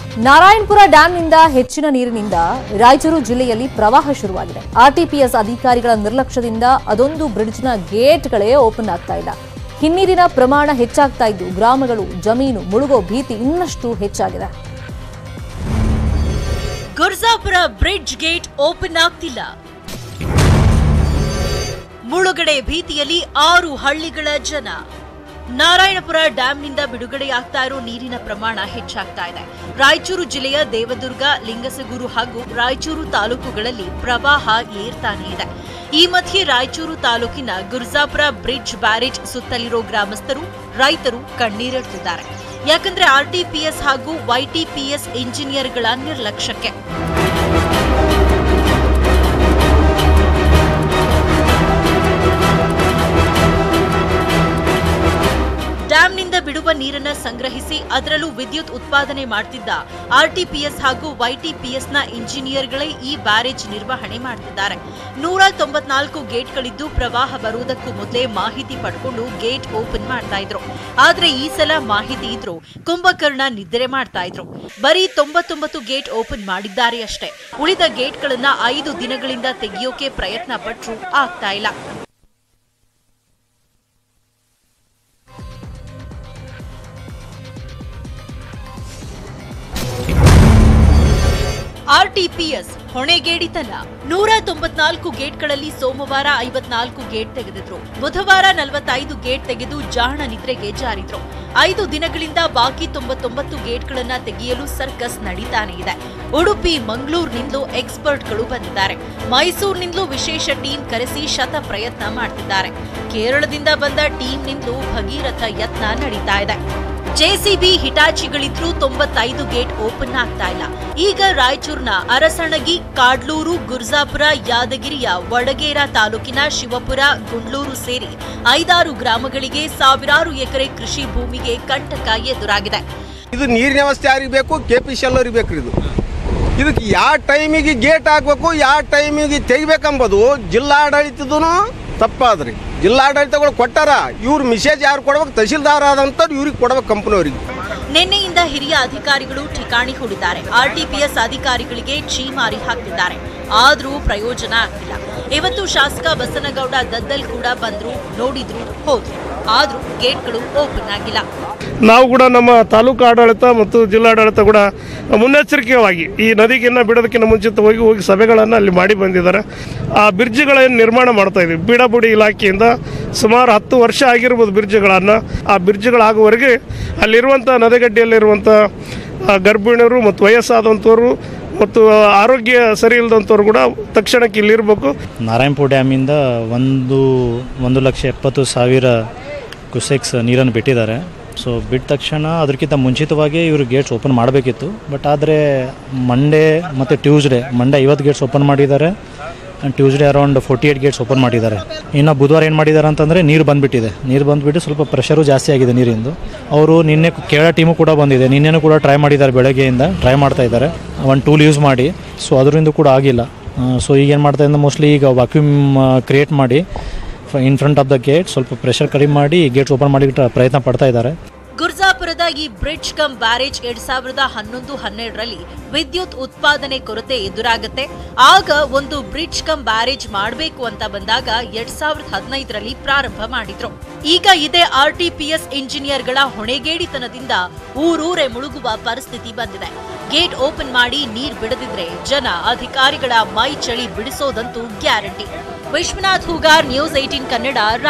ನಾರಾಯಣಪುರ ಡ್ಯಾಂನಿಂದ ಹೆಚ್ಚಿನ ನೀರಿನಿಂದ ರಾಯಚೂರು ಜಿಲ್ಲೆಯಲ್ಲಿ ಪ್ರವಾಹ ಶುರುವಾಗಿದೆ ಆರ್ಟಿಪಿಎಸ್ ಅಧಿಕಾರಿಗಳ ನಿರ್ಲಕ್ಷ್ಯದಿಂದ ಅದೊಂದು ಬ್ರಿಡ್ಜ್ನ ಗೇಟ್ಗಳೇ ಓಪನ್ ಆಗ್ತಾ ಇಲ್ಲ ಹಿನ್ನೀರಿನ ಪ್ರಮಾಣ ಹೆಚ್ಚಾಗ್ತಾ ಇದ್ದು ಗ್ರಾಮಗಳು ಜಮೀನು ಮುಳುಗೋ ಭೀತಿ ಇನ್ನಷ್ಟು ಹೆಚ್ಚಾಗಿದೆ ಗುರ್ಜಾಪುರ ಬ್ರಿಡ್ಜ್ ಗೇಟ್ ಓಪನ್ ಆಗ್ತಿಲ್ಲ ಮುಳುಗಡೆ ಭೀತಿಯಲ್ಲಿ ಆರು ಹಳ್ಳಿಗಳ ಜನ ನಾರಾಯಣಪುರ ಡ್ಯಾಂನಿಂದ ಬಿಡುಗಡೆಯಾಗ್ತಾ ಇರೋ ನೀರಿನ ಪ್ರಮಾಣ ಹೆಚ್ಚಾಗ್ತಾ ಇದೆ ರಾಯಚೂರು ಜಿಲ್ಲೆಯ ದೇವದುರ್ಗ ಲಿಂಗಸಗೂರು ಹಾಗೂ ರಾಯಚೂರು ತಾಲೂಕುಗಳಲ್ಲಿ ಪ್ರವಾಹ ಏರ್ತಾನೆ ಇದೆ ಈ ಮಧ್ಯೆ ರಾಯಚೂರು ತಾಲೂಕಿನ ಗುರ್ಜಾಪುರ ಬ್ರಿಡ್ಜ್ ಬ್ಯಾರೇಜ್ ಸುತ್ತಲಿರೋ ಗ್ರಾಮಸ್ಥರು ರೈತರು ಕಣ್ಣೀರಿಡ್ತಿದ್ದಾರೆ ಯಾಕಂದ್ರೆ ಆರ್ಟಿಪಿಎಸ್ ಹಾಗೂ ವೈಟಿಪಿಎಸ್ ಇಂಜಿನಿಯರ್ಗಳ ನಿರ್ಲಕ್ಷ್ಯಕ್ಕೆ ಡ್ಯಾಂನಿಂದ ಬಿಡುವ ನೀರನ್ನ ಸಂಗ್ರಹಿಸಿ ಅದರಲ್ಲೂ ವಿದ್ಯುತ್ ಉತ್ಪಾದನೆ ಮಾಡ್ತಿದ್ದ ಆರ್ಟಿಪಿಎಸ್ ಹಾಗೂ ವೈಟಿಪಿಎಸ್ನ ಇಂಜಿನಿಯರ್ಗಳೇ ಈ ಬ್ಯಾರೇಜ್ ನಿರ್ವಹಣೆ ಮಾಡ್ತಿದ್ದಾರೆ ನೂರ ತೊಂಬತ್ನಾಲ್ಕು ಗೇಟ್ಗಳಿದ್ದು ಪ್ರವಾಹ ಬರುವುದಕ್ಕೂ ಮೊದಲೇ ಮಾಹಿತಿ ಪಡ್ಕೊಂಡು ಗೇಟ್ ಓಪನ್ ಮಾಡ್ತಾ ಇದ್ರು ಆದ್ರೆ ಈ ಸಲ ಮಾಹಿತಿ ಇದ್ರು ಕುಂಭಕರ್ಣ ನಿದ್ರೆ ಮಾಡ್ತಾ ಇದ್ರು ಬರೀ ತೊಂಬತ್ತೊಂಬತ್ತು ಗೇಟ್ ಓಪನ್ ಮಾಡಿದ್ದಾರೆ ಅಷ್ಟೇ ಉಳಿದ ಗೇಟ್ಗಳನ್ನ ಐದು ದಿನಗಳಿಂದ ತೆಗೆಯೋಕೆ ಪ್ರಯತ್ನ ಪಟ್ರು ಆಗ್ತಾ ಇಲ್ಲ ಆರ್ಟಿಪಿಎಸ್ ಹೊಣೆಗೇಡಿತನ ನೂರ ತೊಂಬತ್ನಾಲ್ಕು ಗೇಟ್ಗಳಲ್ಲಿ ಸೋಮವಾರ ಐವತ್ನಾಲ್ಕು ಗೇಟ್ ತೆಗೆದಿದ್ರು ಬುಧವಾರ ನಲವತ್ತೈದು ಗೇಟ್ ತೆಗೆದು ಜಾಣ ನಿದ್ರೆಗೆ ಜಾರಿದ್ರು ಐದು ದಿನಗಳಿಂದ ಬಾಕಿ ತೊಂಬತ್ತೊಂಬತ್ತು ಗೇಟ್ಗಳನ್ನ ತೆಗೆಯಲು ಸರ್ಕಸ್ ನಡೀತಾನೆ ಇದೆ ಉಡುಪಿ ಮಂಗಳೂರಿನಿಂದಲೂ ಎಕ್ಸ್ಪರ್ಟ್ಗಳು ಬಂದಿದ್ದಾರೆ ಮೈಸೂರಿನಿಂದಲೂ ವಿಶೇಷ ಟೀಮ್ ಕರೆಸಿ ಶತ ಪ್ರಯತ್ನ ಮಾಡ್ತಿದ್ದಾರೆ ಕೇರಳದಿಂದ ಬಂದ ಟೀಮ್ನಿಂದಲೂ ಭಗೀರಥ ಯತ್ನ ನಡೀತಾ ಇದೆ ಜೆಸಿಬಿ ಹಿಟಾಚಿಗಳಿದ್ರೂ ತೊಂಬತ್ತೈದು ಗೇಟ್ ಓಪನ್ ಆಗ್ತಾ ಇಲ್ಲ ಈಗ ರಾಯಚೂರಿನ ಅರಸಣಗಿ ಕಾಡ್ಲೂರು ಗುರ್ಜಾಪುರ ಯಾದಗಿರಿಯ ವಡಗೇರ ತಾಲೂಕಿನ ಶಿವಪುರ ಗುಂಡ್ಲೂರು ಸೇರಿ ಐದಾರು ಗ್ರಾಮಗಳಿಗೆ ಸಾವಿರಾರು ಎಕರೆ ಕೃಷಿ ಭೂಮಿಗೆ ಕಂಟಕ ಎದುರಾಗಿದೆ ಇದು ನೀರಿನ ವ್ಯವಸ್ಥೆ ಯಾರಿಗೆ ಬೇಕು ಕೆ ಪಿ ಸಿ ಎಲ್ಲರಿಗೆ ಬೇಕು ಇದು ಇದಕ್ಕೆ ಯಾವ ಟೈಮಿಗೆ ಗೇಟ್ ಹಾಕ್ಬೇಕು ಯಾವ ಟೈಮಿಗೆ ತೆಗಿಬೇಕಂಬುದು ಜಿಲ್ಲಾಡಳಿತದೂ ತಪ್ಪಾದ್ರಿ ಜಿಲ್ಲಾಡಳಿತಗಳು ಕೊಟ್ಟಾರ ಇವ್ರು ಮಿಸೇಜ್ ಯಾರು ಕೊಡ್ಬೇಕು ತಹಶೀಲ್ದಾರ್ ಆದಂಥವ್ರು ಇವ್ರಿಗೆ ಕೊಡ್ಬೇಕು ಕಂಪ್ನಿಯವ್ರಿಗೆ ನಿನ್ನೆಯಿಂದ ಹಿರಿಯ ಅಧಿಕಾರಿಗಳು ಠಿಕಾಣಿ ಹೂಡಿದ್ದಾರೆ ಆರ್ಟಿಪಿಎಸ್ ಅಧಿಕಾರಿಗಳಿಗೆ ಛೀಮಾರಿ ಹಾಕ್ತಿದ್ದಾರೆ ಆದ್ರೂ ಪ್ರಯೋಜನ ಆಗ್ತಿಲ್ಲ ಇವತ್ತು ಶಾಸಕ ಬಸನಗೌಡ ದದ್ದಲ್ ಕೂಡ ಬಂದ್ರು ನೋಡಿದ್ರು ಹೋದ್ರು ಆದ್ರೂ ಗೇಟ್ಗಳು ಓಪನ್ ಆಗಿಲ್ಲ ನಾವು ಕೂಡ ನಮ್ಮ ತಾಲೂಕು ಆಡಳಿತ ಮತ್ತು ಜಿಲ್ಲಾಡಳಿತ ಕೂಡ ಮುನ್ನೆಚ್ಚರಿಕೆಯಾಗಿ ಈ ನದಿಗಿನ್ನ ಬಿಡೋದಕ್ಕಿಂತ ಮುಂಚಿತವಾಗಿ ಹೋಗಿ ಸಭೆಗಳನ್ನು ಅಲ್ಲಿ ಮಾಡಿ ಬಂದಿದ್ದಾರೆ ಆ ಬ್ರಿಡ್ಜ್ಗಳನ್ನು ನಿರ್ಮಾಣ ಮಾಡ್ತಾ ಇದ್ದೀವಿ ಬೀಡಾಬುಡಿ ಇಲಾಖೆಯಿಂದ ಸುಮಾರು ಹತ್ತು ವರ್ಷ ಆಗಿರ್ಬೋದು ಬ್ರಿಡ್ಜ್ಗಳನ್ನು ಆ ಬ್ರಿಡ್ಜ್ಗಳಾಗುವವರೆಗೆ ಅಲ್ಲಿರುವಂಥ ನದಿಗಡ್ಡೆಯಲ್ಲಿರುವಂಥ ಆ, ಗರ್ಭಿಣಿಯರು ಮತ್ತು ವಯಸ್ಸಾದಂಥವ್ರು ಮತ್ತು ಆರೋಗ್ಯ ಸರಿ ಇಲ್ಲದಂಥವ್ರು ಕೂಡ ತಕ್ಷಣಕ್ಕೆ ಇಲ್ಲಿರಬೇಕು ನಾರಾಯಣಪುರ ಡ್ಯಾಮಿಂದ ಒಂದು ಒಂದು ಲಕ್ಷ ಎಪ್ಪತ್ತು ಸಾವಿರ ಕುಸೆಕ್ಸ್ ನೀರನ್ನು ಬಿಟ್ಟಿದ್ದಾರೆ ಸೊ ಬಿಟ್ಟ ತಕ್ಷಣ ಅದಕ್ಕಿಂತ ಮುಂಚಿತವಾಗಿ ಇವರು ಗೇಟ್ಸ್ ಓಪನ್ ಮಾಡಬೇಕಿತ್ತು ಬಟ್ ಆದರೆ ಮಂಡೇ ಮತ್ತು ಟ್ಯೂಸ್ಡೇ ಮಂಡೇ ಐವತ್ತು ಗೇಟ್ಸ್ ಓಪನ್ ಮಾಡಿದ್ದಾರೆ and Tuesday around forty eight gates open ಮಾಡಿದ್ದಾರೆ ಇನ್ನು ಬುಧವಾರ ಏನು ಮಾಡಿದ್ದಾರೆ ಅಂತಂದರೆ ನೀರು ಬಂದುಬಿಟ್ಟಿದೆ ನೀರು ಬಂದುಬಿಟ್ಟು ಸ್ವಲ್ಪ ಪ್ರೆಷರು ಜಾಸ್ತಿ ಆಗಿದೆ ನೀರಿಂದು ಅವರು ನಿನ್ನೆ ಕೇರಳ ಟೀಮು ಕೂಡ ಬಂದಿದೆ ನಿನ್ನೆನೂ ಕೂಡ ಟ್ರೈ ಮಾಡಿದ್ದಾರೆ ಬೆಳಗ್ಗೆಯಿಂದ ಟ್ರೈ ಮಾಡ್ತಾ ಇದ್ದಾರೆ ಒಂದು ಟೂಲ್ ಯೂಸ್ ಮಾಡಿ ಸೊ ಅದರಿಂದ ಕೂಡ ಆಗಿಲ್ಲ ಸೊ ಈಗ ಏನು ಮಾಡ್ತಾ ಇದ್ದಾರೆ ಮೋಸ್ಟ್ಲಿ ಈಗ ವಾಕ್ಯೂಮ್ ಕ್ರಿಯೇಟ್ ಮಾಡಿ in front of the gate ಸ್ವಲ್ಪ ಪ್ರೆಷರ್ ಕಡಿಮೆ ಮಾಡಿ ಗೇಟ್ಸ್ ಓಪನ್ ಮಾಡಿ ಪ್ರಯತ್ನ ಪಡ್ತಾ ಇದ್ದಾರೆ ಗುರ್ಜಾಪುರದ ಈ ಬ್ರಿಡ್ಜ್ ಕಮ್ ಬ್ಯಾರೇಜ್ ಎರಡ್ ಸಾವಿರದ ಹನ್ನೊಂದು ಹನ್ನೆರಡರಲ್ಲಿ ವಿದ್ಯುತ್ ಉತ್ಪಾದನೆ ಕೊರತೆ ಎದುರಾಗತ್ತೆ ಆಗ ಒಂದು ಬ್ರಿಡ್ಜ್ ಕಮ್ ಬ್ಯಾರೇಜ್ ಮಾಡಬೇಕು ಅಂತ ಬಂದಾಗ ಎರಡ್ ಸಾವಿರದ ಹದಿನೈದರಲ್ಲಿ ಪ್ರಾರಂಭ ಮಾಡಿದ್ರು ಈಗ ಇದೇ ಆರ್ಟಿಪಿಎಸ್ ಇಂಜಿನಿಯರ್ಗಳ ಹೊಣೆಗೇಡಿತನದಿಂದ ಊರೂರೇ ಮುಳುಗುವ ಪರಿಸ್ಥಿತಿ ಬಂದಿದೆ ಗೇಟ್ ಓಪನ್ ಮಾಡಿ ನೀರ್ ಬಿಡದಿದ್ರೆ ಜನ ಅಧಿಕಾರಿಗಳ ಮೈ ಚಳಿ ಬಿಡಿಸೋದಂತೂ guarantee Vishwanath Hugar news eighteen Kannada